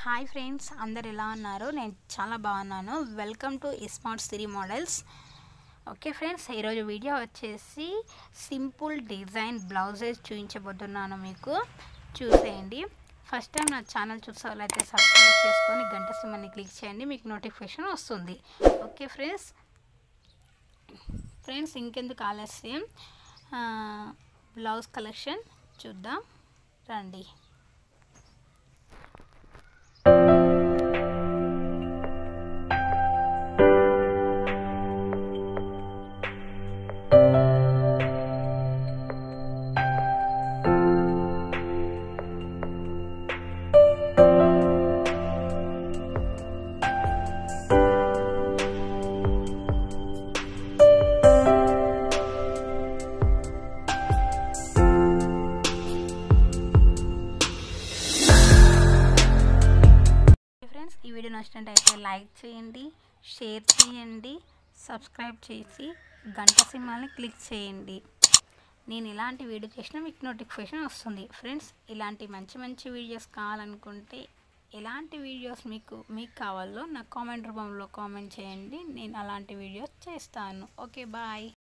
hi friends అందరు ఎలా ఉన్నారు నేను చాలా బాగున్నాను వెల్కమ్ టు స్మార్ట్ సిరీ మోడల్స్ ఓకే ఫ్రెండ్స్ ఈరోజు వీడియో వచ్చేసి సింపుల్ డిజైన్ బ్లౌజెస్ చూపించబోతున్నాను మీకు చూసేయండి ఫస్ట్ టైం నా ఛానల్ చూసే వాళ్ళైతే సబ్స్క్రైబ్ చేసుకొని గంట సింహాన్ని క్లిక్ చేయండి మీకు నోటిఫికేషన్ వస్తుంది ఓకే ఫ్రెండ్స్ ఫ్రెండ్స్ ఇంకెందుకు ఆలస్యం బ్లౌజ్ కలెక్షన్ చూద్దాం రండి ఫ్రెండ్స్ ఈ వీడియో నచ్చినట్టయితే లైక్ చేయండి షేర్ చేయండి సబ్స్క్రైబ్ చేసి గంట సింహాల్ని క్లిక్ చేయండి నేను ఇలాంటి వీడియో చేసినా మీకు నోటిఫికేషన్ వస్తుంది ఫ్రెండ్స్ ఇలాంటి మంచి మంచి వీడియోస్ కావాలనుకుంటే ఎలాంటి వీడియోస్ మీకు మీకు కావాలో నా కామెంట్ రూపంలో కామెంట్ చేయండి నేను అలాంటి వీడియోస్ చేస్తాను ఓకే బాయ్